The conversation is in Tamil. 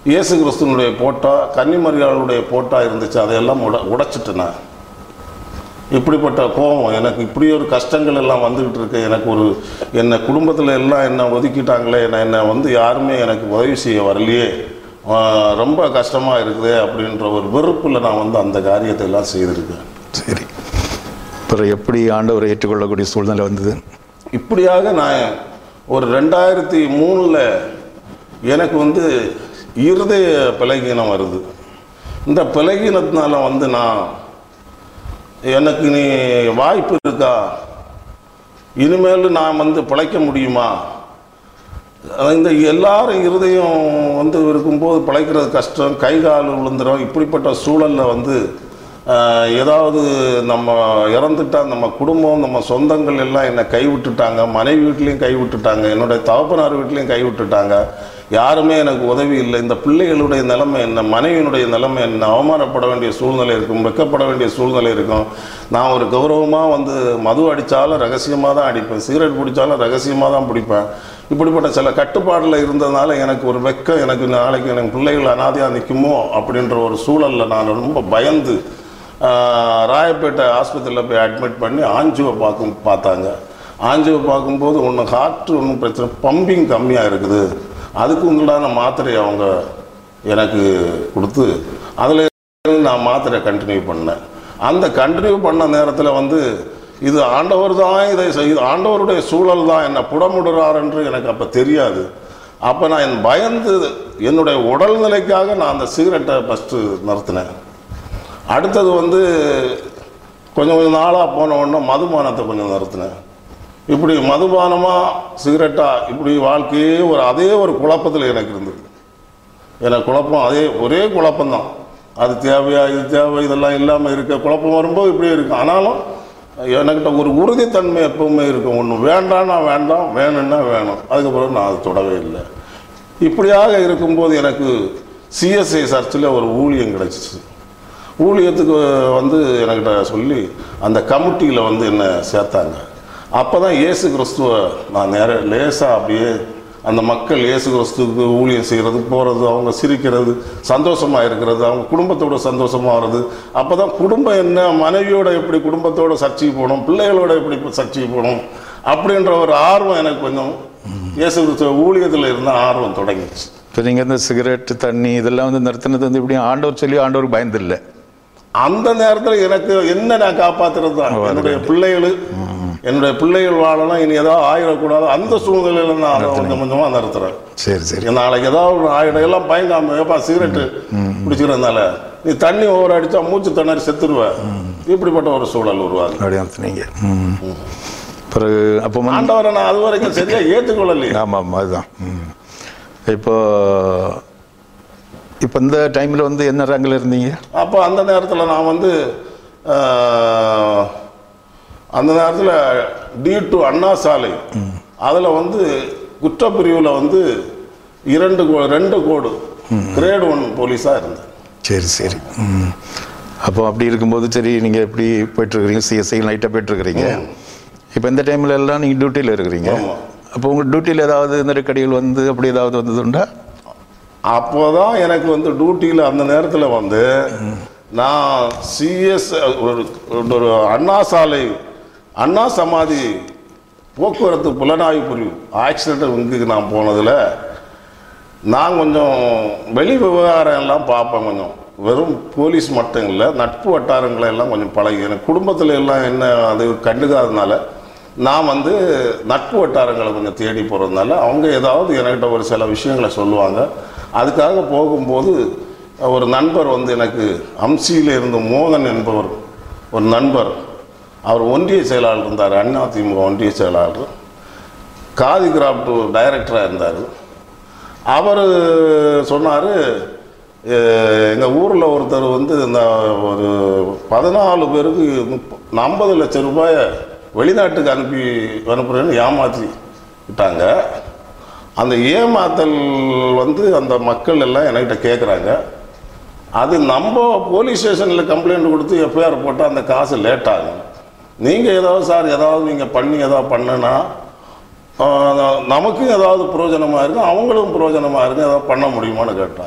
இயேசு கிறிஸ்துவனுடைய போட்டா கன்னிமரியாளுடைய போட்டா இருந்துச்சு அதையெல்லாம் உட உடைச்சிட்டு நான் இப்படிப்பட்ட கோபம் எனக்கு இப்படி ஒரு கஷ்டங்கள் எல்லாம் வந்துக்கிட்டு இருக்கு எனக்கு ஒரு என்னை குடும்பத்தில் எல்லாம் என்னை ஒதுக்கிட்டாங்களே என்னை என்னை வந்து யாருமே எனக்கு உதவி செய்ய வரலையே ஆஹ் ரொம்ப கஷ்டமாக இருக்குதே அப்படின்ற ஒரு வெறுப்பில் நான் வந்து அந்த காரியத்தை எல்லாம் செய்திருக்கேன் சரி அப்புறம் எப்படி ஆண்டவரை ஏற்றுக்கொள்ளக்கூடிய சூழ்நிலை வந்தது இப்படியாக நான் ஒரு ரெண்டாயிரத்தி மூணில் எனக்கு வந்து இருதய பலகீனம் வருது இந்த பலகீனத்தினால வந்து நான் எனக்கு நீ வாய்ப்பு இருக்கா இனிமேல் நான் வந்து பிழைக்க முடியுமா இந்த எல்லாரும் இருதயம் வந்து இருக்கும்போது பிழைக்கிறது கஷ்டம் கை கால் விழுந்துடும் இப்படிப்பட்ட சூழலில் வந்து ஆஹ், ஏதாவது நம்ம இறந்துட்டா நம்ம குடும்பம் நம்ம சொந்தங்கள் எல்லாம் என்னை கைவிட்டுட்டாங்க மனைவி வீட்லேயும் கைவிட்டுட்டாங்க என்னுடைய தகப்பனார் வீட்லேயும் கைவிட்டுட்டாங்க யாருமே எனக்கு உதவி இல்லை இந்த பிள்ளைகளுடைய நிலைமை என்ன மனைவியினுடைய நிலைமை என்ன அவமானப்பட வேண்டிய சூழ்நிலை இருக்கும் வெக்கப்பட வேண்டிய சூழ்நிலை இருக்கும் நான் ஒரு கௌரவமாக வந்து மது அடித்தாலும் ரகசியமாக தான் அடிப்பேன் சிகரெட் பிடிச்சாலும் ரகசியமாக தான் பிடிப்பேன் இப்படிப்பட்ட சில கட்டுப்பாடில் இருந்ததுனால எனக்கு ஒரு வெக்கம் எனக்கு நாளைக்கு எனக்கு பிள்ளைகள் அனாதையாக நிற்குமோ அப்படின்ற ஒரு சூழலில் நான் ரொம்ப பயந்து ஆஹ், ராயப்பேட்டை ஆஸ்பத்திரியில் போய் அட்மிட் பண்ணி ஆஞ்சுவை பார்க்கும் பார்த்தாங்க ஆஞ்சுவை பார்க்கும்போது ஒன்று ஹார்ட் ஒன்றும் பிரச்சனை பம்பிங் கம்மியாக இருக்குது அதுக்கு உண்டான மாத்திரையை அவங்க எனக்கு கொடுத்து அதில் நான் மாத்திரை கண்டினியூ பண்ணேன் அந்த கண்டினியூ பண்ண நேரத்தில் வந்து இது ஆண்டவர் தான் இதை செய்து ஆண்டவருடைய சூழல் தான் என்னை புடமுடுறார் என்று எனக்கு அப்போ தெரியாது அப்போ நான் என் பயந்து என்னுடைய உடல்நிலைக்காக நான் அந்த சிகரெட்டை ஃபஸ்ட்டு நிறுத்தினேன் அடுத்தது வந்து கொஞ்சம் கொஞ்சம் நாளாக போன உடனே மதுபானத்தை கொஞ்சம் நிறுத்தினேன் இப்படி மதுபானமாக சிகரெட்டாக இப்படி வாழ்க்கையே ஒரு அதே ஒரு குழப்பத்தில் எனக்கு இருந்தது எனக்கு குழப்பம் அதே ஒரே குழப்பம்தான் அது தேவையா இது தேவை இதெல்லாம் இல்லாமல் இருக்க குழப்பம் வரும்போது இப்படியே இருக்கு ஆனாலும் எனக்கிட்ட ஒரு உறுதித்தன்மை எப்பவுமே இருக்கும் ஒன்று வேண்டாம்னா வேண்டாம் வேணும்னா வேணும் அதுக்கப்புறம் நான் அது தொடவே இல்லை இப்படியாக இருக்கும்போது எனக்கு சிஎஸ்ஐ சர்ச்சில் ஒரு ஊழியம் கிடைச்சிச்சு ஊழியத்துக்கு வந்து என்கிட்ட சொல்லி அந்த கமிட்டியில் வந்து என்னை சேர்த்தாங்க அப்போ தான் இயேசு கிறிஸ்துவ நான் நேர லேசாக அப்படியே அந்த மக்கள் இயேசு கிறிஸ்துவுக்கு ஊழியம் செய்கிறது போகிறது அவங்க சிரிக்கிறது சந்தோஷமாக இருக்கிறது அவங்க குடும்பத்தோட சந்தோஷமாக வர்றது அப்போ தான் குடும்பம் என்ன மனைவியோட எப்படி குடும்பத்தோட சர்ச்சைக்கு போகணும் பிள்ளைகளோட எப்படி சர்ச்சைக்கு போகணும் அப்படின்ற ஒரு ஆர்வம் எனக்கு கொஞ்சம் இயேசு கிறிஸ்துவ ஊழியத்தில் இருந்த ஆர்வம் தொடங்கிடுச்சு இப்போ நீங்கள் இந்த சிகரெட் தண்ணி இதெல்லாம் வந்து நிறுத்தினது வந்து இப்படி ஆண்டவர் சொல்லி ஆண்டவருக்கு பயந்தில்லை அந்த நேரத்தில் எனக்கு என்ன நான் காப்பாத்துறது தான் என்னுடைய பிள்ளைகள் என்னுடைய பிள்ளைகள் வாழலாம் இனி ஏதாவது ஆயிடக்கூடாது அந்த சூழ்நிலையில நான் அதை கொஞ்சம் கொஞ்சமாக நிறுத்துறேன் சரி சரி நாளைக்கு ஏதாவது ஒரு ஆயிடம் எல்லாம் பயங்காம ஏப்பா சிகரெட்டு குடிச்சிக்கிறதுனால நீ தண்ணி ஓவர் அடிச்சா மூச்சு திணறி செத்துருவ இப்படிப்பட்ட ஒரு சூழல் உருவாகுது அப்படி நிறுத்தினீங்க ம் பிறகு அப்போ வந்து ஆண்டவரை நான் அது வரைக்கும் சரியா ஏற்றுக்கொள்ளலையே ஆமாம் ஆமாம் அதுதான் ம் இப்போ இப்போ இந்த டைமில் வந்து என்ன ரேங்கில் இருந்தீங்க அப்போ அந்த நேரத்தில் நான் வந்து ஆஹ், அந்த நேரத்தில் டி டு அண்ணா சாலை அதில் வந்து குற்றப்பிரிவில் வந்து இரண்டு கோ- ரெண்டு கோடு கிரேட் ஒன் போலீஸாக இருந்தேன் சரி சரி ம் அப்போ அப்படி இருக்கும்போது சரி நீங்கள் எப்படி போயிட்டுருக்கிறீங்க சிஎஸ்ஐ நைட்டாக போயிட்டுருக்கிறீங்க இப்போ இந்த டைமில் எல்லாம் நீங்கள் டியூட்டியில் இருக்கிறீங்க ஆமா. அப்போ உங்கள் டியூட்டியில் ஏதாவது நெருக்கடிகள் வந்து அப்படி ஏதாவது வந்ததுண்டா அப்போதான் எனக்கு வந்து டியூட்டியில் அந்த நேரத்தில் வந்து நான் சிஎஸ் ஒரு ஒரு அண்ணா சாலை அண்ணா சமாதி போக்குவரத்து புலனாய்வு பிரிவு ஆக்சிடென்ட் இங்குக்கு நான் போனதில் நான் கொஞ்சம் வெளி விவகாரம் எல்லாம் பார்ப்பேன் கொஞ்சம் வெறும் போலீஸ் மட்டும் இல்லை நட்பு வட்டாரங்களை எல்லாம் கொஞ்சம் பழகி எனக்கு குடும்பத்தில் எல்லாம் என்ன அது கண்டுக்காதனால நான் வந்து நட்பு வட்டாரங்களை கொஞ்சம் தேடி போகிறதுனால அவங்க ஏதாவது என்கிட்ட ஒரு சில விஷயங்களை சொல்லுவாங்க அதுக்காக போகும்போது ஒரு நண்பர் வந்து எனக்கு அம்சியில் இருந்த மோகன் என்பவர் ஒரு நண்பர் அவர் ஒன்றிய செயலாளர் இருந்தார் அதிமுக ஒன்றிய செயலாளர் காதி கிராஃப்ட் டைரக்டராக இருந்தார் அவர் சொன்னார் எங்கள் ஊரில் ஒருத்தர் வந்து இந்த ஒரு பதினாலு பேருக்கு முப்ப ஐம்பது லட்சம் ரூபாயை வெளிநாட்டுக்கு அனுப்பி அனுப்புகிறேன்னு ஏமாற்றி விட்டாங்க அந்த ஏமாத்தல் வந்து அந்த மக்கள் எல்லாம் என்கிட்ட கேட்குறாங்க அது நம்ம போலீஸ் ஸ்டேஷனில் கம்ப்ளைண்ட் கொடுத்து எஃப்ஐஆர் போட்டால் அந்த காசு லேட் ஆகும் நீங்கள் ஏதாவது சார் ஏதாவது நீங்கள் பண்ணி ஏதாவது பண்ணுனா ஆஹ், நமக்கும் ஏதாவது பிரயோஜனமாக இருக்கும் அவங்களும் பிரயோஜனமாக இருக்கும் ஏதாவது பண்ண முடியுமான்னு கேட்டாங்க